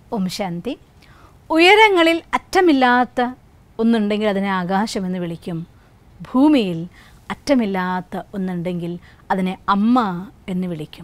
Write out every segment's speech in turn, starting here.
ഓം ശാന്തി ഉയരങ്ങളിൽ അറ്റമില്ലാത്ത ഒന്നുണ്ടെങ്കിൽ അതിനെ ആകാശമെന്ന് വിളിക്കും ഭൂമിയിൽ അറ്റമില്ലാത്ത ഒന്നുണ്ടെങ്കിൽ അതിനെ അമ്മ എന്ന് വിളിക്കും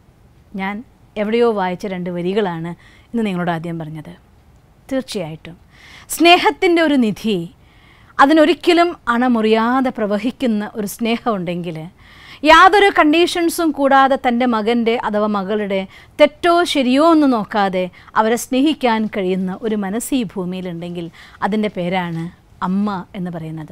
ഞാൻ എവിടെയോ വായിച്ച രണ്ട് വരികളാണ് ഇന്ന് നിങ്ങളോട് ആദ്യം പറഞ്ഞത് തീർച്ചയായിട്ടും സ്നേഹത്തിൻ്റെ ഒരു നിധി അതിനൊരിക്കലും അണമുറിയാതെ പ്രവഹിക്കുന്ന ഒരു സ്നേഹമുണ്ടെങ്കിൽ യാതൊരു കണ്ടീഷൻസും കൂടാതെ തൻ്റെ മകൻ്റെ അഥവാ മകളുടെ തെറ്റോ ശരിയോ എന്ന് നോക്കാതെ അവരെ സ്നേഹിക്കാൻ കഴിയുന്ന ഒരു മനസ്സ് ഈ ഭൂമിയിലുണ്ടെങ്കിൽ അതിൻ്റെ പേരാണ് അമ്മ എന്ന് പറയുന്നത്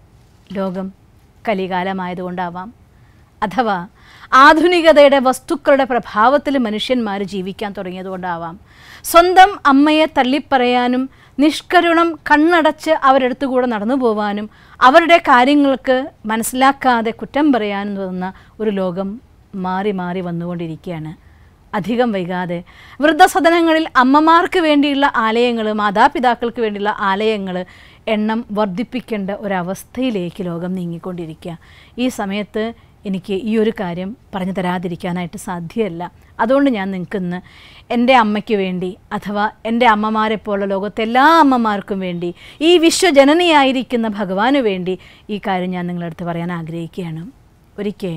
ലോകം കലികാലമായതുകൊണ്ടാവാം അഥവാ ആധുനികതയുടെ വസ്തുക്കളുടെ പ്രഭാവത്തിൽ മനുഷ്യന്മാർ ജീവിക്കാൻ തുടങ്ങിയതുകൊണ്ടാവാം സ്വന്തം അമ്മയെ തള്ളിപ്പറയാനും നിഷ്കരുണം കണ്ണടച്ച് അവരെടുത്തു കൂടെ നടന്നു പോവാനും അവരുടെ കാര്യങ്ങൾക്ക് മനസ്സിലാക്കാതെ കുറ്റം പറയാനും തോന്നുന്ന ഒരു ലോകം മാറി മാറി വന്നുകൊണ്ടിരിക്കുകയാണ് അധികം വൈകാതെ വൃദ്ധസദനങ്ങളിൽ അമ്മമാർക്ക് വേണ്ടിയുള്ള ആലയങ്ങൾ മാതാപിതാക്കൾക്ക് വേണ്ടിയുള്ള ആലയങ്ങൾ എണ്ണം വർദ്ധിപ്പിക്കേണ്ട ഒരവസ്ഥയിലേക്ക് ലോകം നീങ്ങിക്കൊണ്ടിരിക്കുക ഈ സമയത്ത് എനിക്ക് ഈ ഒരു കാര്യം പറഞ്ഞു തരാതിരിക്കാനായിട്ട് സാധ്യമല്ല അതുകൊണ്ട് ഞാൻ നിൽക്കുന്ന എൻ്റെ അമ്മയ്ക്ക് വേണ്ടി അഥവാ എൻ്റെ അമ്മമാരെ പോലുള്ള ലോകത്തെ എല്ലാ അമ്മമാർക്കും വേണ്ടി ഈ വിശ്വജനനിയായിരിക്കുന്ന ഭഗവാന് വേണ്ടി ഈ കാര്യം ഞാൻ നിങ്ങളടുത്ത് പറയാൻ ആഗ്രഹിക്കുകയാണ് ഒരിക്കൽ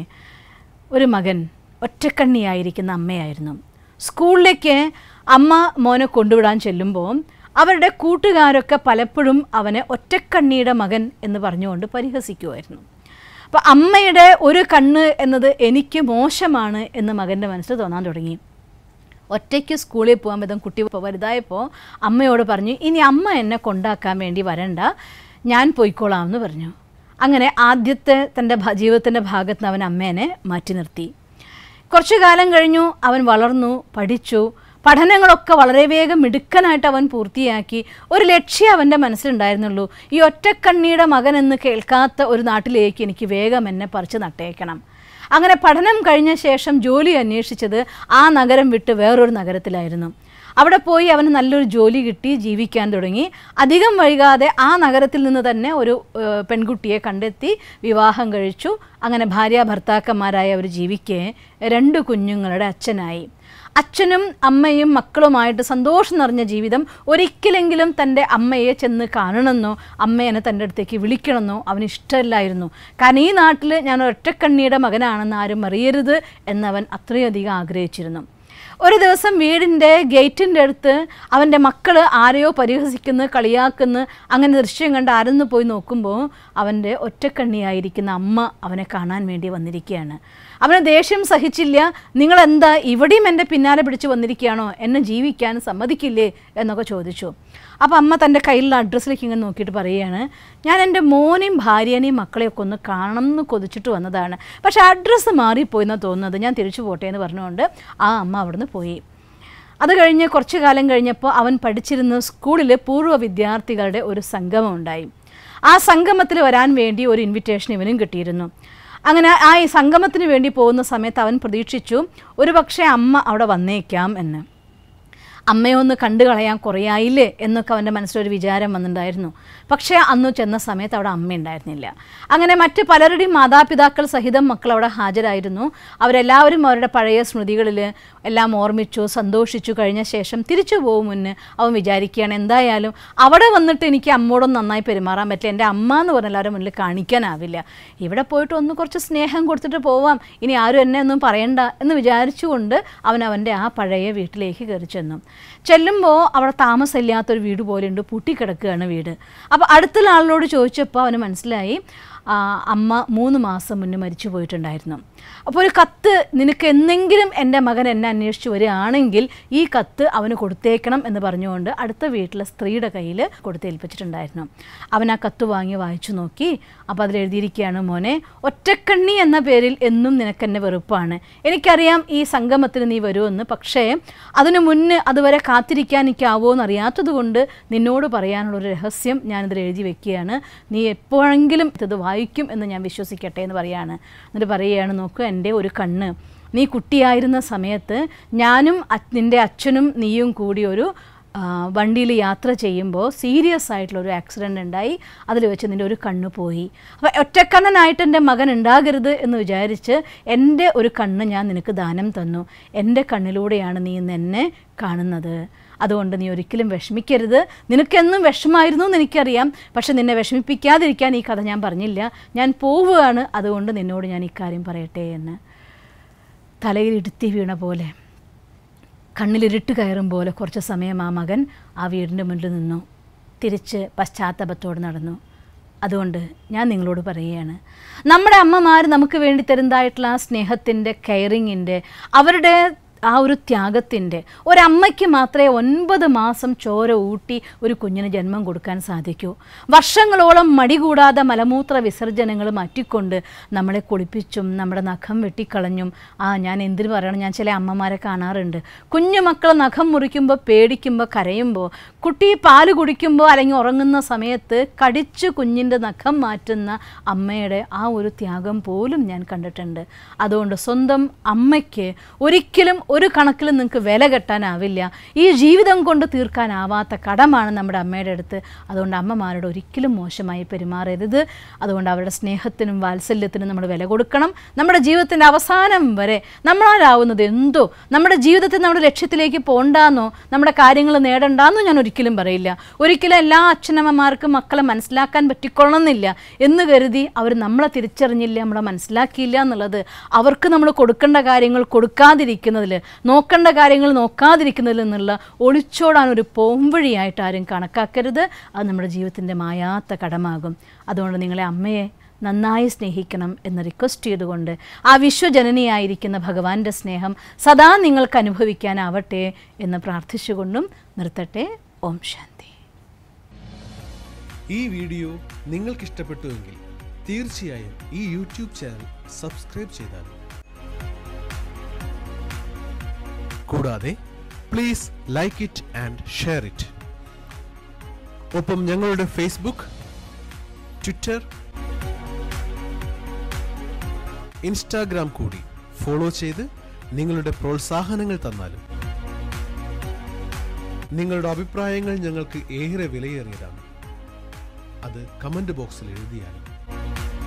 ഒരു മകൻ ഒറ്റക്കണ്ണിയായിരിക്കുന്ന അമ്മയായിരുന്നു സ്കൂളിലേക്ക് അമ്മ മോനെ കൊണ്ടുവിടാൻ ചെല്ലുമ്പോൾ അവരുടെ കൂട്ടുകാരൊക്കെ പലപ്പോഴും അവനെ ഒറ്റക്കണ്ണിയുടെ മകൻ എന്ന് പറഞ്ഞുകൊണ്ട് പരിഹസിക്കുമായിരുന്നു അപ്പോൾ അമ്മയുടെ ഒരു കണ്ണ് എന്നത് എനിക്ക് മോശമാണ് എന്ന് മകൻ്റെ മനസ്സിൽ തോന്നാൻ തുടങ്ങി ഒറ്റയ്ക്ക് സ്കൂളിൽ പോകാൻ വിധം കുട്ടി വലുതായപ്പോൾ അമ്മയോട് പറഞ്ഞു ഇനി അമ്മ എന്നെ കൊണ്ടാക്കാൻ വേണ്ടി വരണ്ട ഞാൻ പോയിക്കോളാം എന്ന് പറഞ്ഞു അങ്ങനെ ആദ്യത്തെ തൻ്റെ ജീവിതത്തിൻ്റെ ഭാഗത്ത് നിന്ന് അവൻ അമ്മേനെ മാറ്റി നിർത്തി കുറച്ചു കാലം കഴിഞ്ഞു അവൻ വളർന്നു പഠിച്ചു പഠനങ്ങളൊക്കെ വളരെ വേഗം മിടുക്കനായിട്ട് അവൻ പൂർത്തിയാക്കി ഒരു ലക്ഷ്യം അവൻ്റെ മനസ്സിലുണ്ടായിരുന്നുള്ളൂ ഈ ഒറ്റക്കണ്ണിയുടെ മകൻ എന്ന് കേൾക്കാത്ത ഒരു നാട്ടിലേക്ക് എനിക്ക് വേഗം എന്നെ പറിച്ച് നട്ടേക്കണം അങ്ങനെ പഠനം കഴിഞ്ഞ ശേഷം ജോലി അന്വേഷിച്ചത് ആ നഗരം വിട്ട് വേറൊരു നഗരത്തിലായിരുന്നു അവിടെ പോയി അവന് നല്ലൊരു ജോലി കിട്ടി ജീവിക്കാൻ തുടങ്ങി അധികം വൈകാതെ ആ നഗരത്തിൽ നിന്ന് തന്നെ ഒരു ഏഹ്, പെൺകുട്ടിയെ കണ്ടെത്തി വിവാഹം കഴിച്ചു അങ്ങനെ ഭാര്യ ഭർത്താക്കന്മാരായ അവർ ജീവിക്കെ രണ്ട് കുഞ്ഞുങ്ങളുടെ അച്ഛനായി അച്ഛനും അമ്മയും മക്കളുമായിട്ട് സന്തോഷം നിറഞ്ഞ ജീവിതം ഒരിക്കലെങ്കിലും തൻ്റെ അമ്മയെ ചെന്ന് കാണണമെന്നോ അമ്മേനെ തൻ്റെ അടുത്തേക്ക് വിളിക്കണമെന്നോ അവന് ഇഷ്ടമല്ലായിരുന്നു കാരണം ഈ നാട്ടിൽ ഞാൻ ഒറ്റക്കണ്ണിയുടെ മകനാണെന്ന് ആരും അറിയരുത് എന്നവൻ അത്രയധികം ആഗ്രഹിച്ചിരുന്നു ഒരു ദിവസം വീടിൻ്റെ ഗേറ്റിൻ്റെ അടുത്ത് അവൻ്റെ മക്കൾ ആരെയോ പരിഹസിക്കുന്നു കളിയാക്കുന്നു അങ്ങനെ ദൃശ്യം കണ്ട് ആരെന്ന് പോയി നോക്കുമ്പോൾ അവൻ്റെ ഒറ്റക്കണ്ണിയായിരിക്കുന്ന അമ്മ അവനെ കാണാൻ വേണ്ടി വന്നിരിക്കുകയാണ് അവന് ദേഷ്യം സഹിച്ചില്ല നിങ്ങളെന്താ ഇവിടെയും എൻ്റെ പിന്നാലെ പിടിച്ച് വന്നിരിക്കുകയാണോ എന്നെ ജീവിക്കാൻ സമ്മതിക്കില്ലേ എന്നൊക്കെ ചോദിച്ചു അപ്പോൾ അമ്മ തൻ്റെ കയ്യിലുള്ള അഡ്രസ്സിലേക്ക് ഇങ്ങനെ നോക്കിയിട്ട് പറയുകയാണ് ഞാൻ എൻ്റെ മോനെയും ഭാര്യേനെയും മക്കളെയൊക്കെ ഒന്ന് കാണണം എന്ന് കൊതിച്ചിട്ട് വന്നതാണ് പക്ഷേ അഡ്രസ്സ് മാറിപ്പോയി എന്നാണ് തോന്നുന്നത് ഞാൻ തിരിച്ചു പോട്ടെ എന്ന് പറഞ്ഞുകൊണ്ട് ആ അമ്മ അവിടുന്ന് പോയി അത് കഴിഞ്ഞ് കുറച്ച് കാലം കഴിഞ്ഞപ്പോൾ അവൻ പഠിച്ചിരുന്ന സ്കൂളിൽ പൂർവ്വ വിദ്യാർത്ഥികളുടെ ഒരു സംഗമം ഉണ്ടായി ആ സംഗമത്തിൽ വരാൻ വേണ്ടി ഒരു ഇൻവിറ്റേഷൻ ഇവനും കിട്ടിയിരുന്നു അങ്ങനെ ആ ഈ സംഗമത്തിന് വേണ്ടി പോകുന്ന സമയത്ത് അവൻ പ്രതീക്ഷിച്ചു ഒരു പക്ഷേ അമ്മ അവിടെ വന്നേക്കാം എന്ന് അമ്മയെ ഒന്ന് കണ്ടു കളയാൻ കുറയായില്ലേ എന്നൊക്കെ അവൻ്റെ മനസ്സിലൊരു വിചാരം വന്നിട്ടുണ്ടായിരുന്നു പക്ഷേ അന്ന് ചെന്ന സമയത്ത് അവിടെ അമ്മ ഉണ്ടായിരുന്നില്ല അങ്ങനെ മറ്റ് പലരുടെയും മാതാപിതാക്കൾ സഹിതം മക്കൾ അവിടെ ഹാജരായിരുന്നു അവരെല്ലാവരും അവരുടെ പഴയ സ്മൃതികളിൽ എല്ലാം ഓർമ്മിച്ചു സന്തോഷിച്ചു കഴിഞ്ഞ ശേഷം തിരിച്ചു പോകും മുന്നേ അവൻ വിചാരിക്കുകയാണ് എന്തായാലും അവിടെ വന്നിട്ട് എനിക്ക് അമ്മോടൊന്ന് നന്നായി പെരുമാറാൻ പറ്റില്ല എൻ്റെ അമ്മ എന്ന് പറഞ്ഞ എല്ലാവരും മുന്നിൽ കാണിക്കാനാവില്ല ഇവിടെ പോയിട്ട് ഒന്ന് കുറച്ച് സ്നേഹം കൊടുത്തിട്ട് പോവാം ഇനി ആരും എന്നെ ഒന്നും പറയണ്ട എന്ന് വിചാരിച്ചുകൊണ്ട് അവൻ അവൻ്റെ ആ പഴയ വീട്ടിലേക്ക് കയറി ചെന്നു ചെല്ലുമ്പോൾ അവിടെ താമസമില്ലാത്തൊരു വീട് പോലെയുണ്ട് പൂട്ടിക്കിടക്കുകയാണ് വീട് അപ്പോൾ അടുത്തുള്ള ആളിനോട് ചോദിച്ചപ്പോൾ അവന് മനസ്സിലായി ആ, അമ്മ മൂന്ന് മാസം മുന്നേ മരിച്ചു പോയിട്ടുണ്ടായിരുന്നു അപ്പോൾ ഒരു കത്ത് നിനക്ക് എന്തെങ്കിലും എൻ്റെ മകൻ എന്നെ അന്വേഷിച്ച് വരികയാണെങ്കിൽ ഈ കത്ത് അവന് കൊടുത്തേക്കണം എന്ന് പറഞ്ഞുകൊണ്ട് അടുത്ത വീട്ടിലെ സ്ത്രീയുടെ കയ്യിൽ കൊടുത്തേൽപ്പിച്ചിട്ടുണ്ടായിരുന്നു അവൻ ആ കത്ത് വാങ്ങി വായിച്ചു നോക്കി അപ്പോൾ അതിൽ എഴുതിയിരിക്കുകയാണ് മോനെ ഒറ്റക്കണ്ണി എന്ന പേരിൽ എന്നും നിനക്കെന്നെ വെറുപ്പാണ് എനിക്കറിയാം ഈ സംഗമത്തിന് നീ വരുമെന്ന് പക്ഷേ അതിനു മുന്നേ അതുവരെ കാത്തിരിക്കാൻ എനിക്കാവോ എന്നറിയാത്തത് കൊണ്ട് നിന്നോട് പറയാനുള്ളൊരു രഹസ്യം ഞാനിതിൽ എഴുതി വെക്കുകയാണ് നീ എപ്പോഴെങ്കിലും ഇത് വായിക്കും എന്ന് ഞാൻ വിശ്വസിക്കട്ടെ എന്ന് പറയാണ് എന്നിട്ട് പറയുകയാണ് നോക്കൂ എൻ്റെ ഒരു കണ്ണ് നീ കുട്ടിയായിരുന്ന സമയത്ത് ഞാനും അ- നിൻ്റെ അച്ഛനും നീയും കൂടി ഒരു വണ്ടിയിൽ യാത്ര ചെയ്യുമ്പോൾ സീരിയസ് ആയിട്ടുള്ള ഒരു ആക്സിഡൻ്റ് ഉണ്ടായി അതിൽ വെച്ച് നിൻ്റെ ഒരു കണ്ണ് പോയി അപ്പോൾ ഒറ്റക്കണ്ണനായിട്ട് എൻ്റെ മകൻ ഉണ്ടാകരുത് എന്ന് വിചാരിച്ച് എൻ്റെ ഒരു കണ്ണ് ഞാൻ നിനക്ക് ദാനം തന്നു എൻ്റെ കണ്ണിലൂടെയാണ് നീ ഇന്ന് എന്നെ കാണുന്നത് അതുകൊണ്ട് നീ ഒരിക്കലും വിഷമിക്കരുത് നിനക്കെന്നും വിഷമായിരുന്നു എന്ന് എനിക്കറിയാം പക്ഷെ നിന്നെ വിഷമിപ്പിക്കാതിരിക്കാൻ ഈ കഥ ഞാൻ പറഞ്ഞില്ല ഞാൻ പോവുകയാണ് അതുകൊണ്ട് നിന്നോട് ഞാൻ ഇക്കാര്യം പറയട്ടെ എന്ന് തലയിൽ ഇടുത്തി വീണ പോലെ കണ്ണിലിരുട്ട് കയറും പോലെ കുറച്ച് സമയം ആ മകൻ ആ വീടിൻ്റെ മുന്നിൽ നിന്നു തിരിച്ച് പശ്ചാത്തപത്തോടെ നടന്നു അതുകൊണ്ട് ഞാൻ നിങ്ങളോട് പറയുകയാണ് നമ്മുടെ അമ്മമാർ നമുക്ക് വേണ്ടി തരുന്നതായിട്ടുള്ള ആ സ്നേഹത്തിൻ്റെ കെയറിങ്ങിൻ്റെ അവരുടെ ആ ഒരു ത്യാഗത്തിൻ്റെ ഒരമ്മയ്ക്ക് മാത്രമേ ഒൻപത് മാസം ചോര ഊട്ടി ഒരു കുഞ്ഞിന് ജന്മം കൊടുക്കാൻ സാധിക്കൂ വർഷങ്ങളോളം മടി കൂടാതെ മലമൂത്ര വിസർജനങ്ങൾ മാറ്റിക്കൊണ്ട് നമ്മളെ കുളിപ്പിച്ചും നമ്മുടെ നഖം വെട്ടിക്കളഞ്ഞും ആ ഞാൻ എന്തിനു പറയണം ഞാൻ ചില അമ്മമാരെ കാണാറുണ്ട് കുഞ്ഞു മക്കൾ നഖം മുറിക്കുമ്പോൾ പേടിക്കുമ്പോൾ കരയുമ്പോൾ കുട്ടി പാല് കുടിക്കുമ്പോൾ അല്ലെങ്കിൽ ഉറങ്ങുന്ന സമയത്ത് കടിച്ച് കുഞ്ഞിൻ്റെ നഖം മാറ്റുന്ന അമ്മയുടെ ആ ഒരു ത്യാഗം പോലും ഞാൻ കണ്ടിട്ടുണ്ട് അതുകൊണ്ട് സ്വന്തം അമ്മയ്ക്ക് ഒരിക്കലും ഒരു കണക്കിലും നിങ്ങൾക്ക് വില കെട്ടാനാവില്ല ഈ ജീവിതം കൊണ്ട് തീർക്കാനാവാത്ത കടമാണ് നമ്മുടെ അമ്മയുടെ അടുത്ത് അതുകൊണ്ട് അമ്മമാരോട് ഒരിക്കലും മോശമായി പെരുമാറരുത് അതുകൊണ്ട് അവരുടെ സ്നേഹത്തിനും വാത്സല്യത്തിനും നമ്മൾ വില കൊടുക്കണം നമ്മുടെ ജീവിതത്തിൻ്റെ അവസാനം വരെ നമ്മളാലാവുന്നത് എന്തോ നമ്മുടെ ജീവിതത്തിൽ നമ്മുടെ ലക്ഷ്യത്തിലേക്ക് പോണ്ടാന്നോ നമ്മുടെ കാര്യങ്ങൾ നേടണ്ടാന്നോ ഞാൻ ഒരിക്കലും പറയില്ല ഒരിക്കലും എല്ലാ അച്ഛനമ്മമാർക്കും മക്കളെ മനസ്സിലാക്കാൻ പറ്റിക്കൊള്ളണമെന്നില്ല എന്ന് കരുതി അവർ നമ്മളെ തിരിച്ചറിഞ്ഞില്ല നമ്മളെ മനസ്സിലാക്കിയില്ല എന്നുള്ളത് അവർക്ക് നമ്മൾ കൊടുക്കേണ്ട കാര്യങ്ങൾ കൊടുക്കാതിരിക്കുന്നതിൽ നോക്കേണ്ട കാര്യങ്ങൾ നോക്കാതിരിക്കുന്നതിൽ നിന്നുള്ള ഒളിച്ചോടാൻ ഒരു പോംവഴിയായിട്ട് ആരും കണക്കാക്കരുത് അത് നമ്മുടെ ജീവിതത്തിൻ്റെ മായാത്ത കടമാകും അതുകൊണ്ട് നിങ്ങളെ അമ്മയെ നന്നായി സ്നേഹിക്കണം എന്ന് റിക്വസ്റ്റ് ചെയ്തുകൊണ്ട് ആ വിശ്വജനനിയായിരിക്കുന്ന ഭഗവാന്റെ സ്നേഹം സദാ നിങ്ങൾക്ക് അനുഭവിക്കാനാവട്ടെ എന്ന് പ്രാർത്ഥിച്ചുകൊണ്ടും നിർത്തട്ടെ ഓം ശാന്തി ഈ വീഡിയോ നിങ്ങൾക്ക് ഇഷ്ടപ്പെട്ടുവെങ്കിൽ തീർച്ചയായും ഈ യൂട്യൂബ് ചാനൽ സബ്സ്ക്രൈബ് ചെയ്താൽ കൂടാതെ please like it and share it ഒപ്പം ഞങ്ങളുടെ ഫേസ്ബുക്ക് ട്വിറ്റർ ഇൻസ്റ്റാഗ്രാം കൂടി ഫോളോ ചെയ്ത് നിങ്ങളുടെ പ്രോത്സാഹനങ്ങൾ തന്നാലും നിങ്ങളുടെ അഭിപ്രായങ്ങൾ ഞങ്ങൾക്ക് ഏറെ വിലയേറിയതാണ് അത് കമന്റ് ബോക്സിൽ എഴുതിയാലും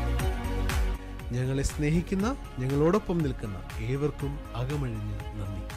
ഞങ്ങളെ സ്നേഹിക്കുന്ന ഞങ്ങളോടൊപ്പം നിൽക്കുന്ന ഏവർക്കും അകമഴിഞ്ഞ് നന്ദി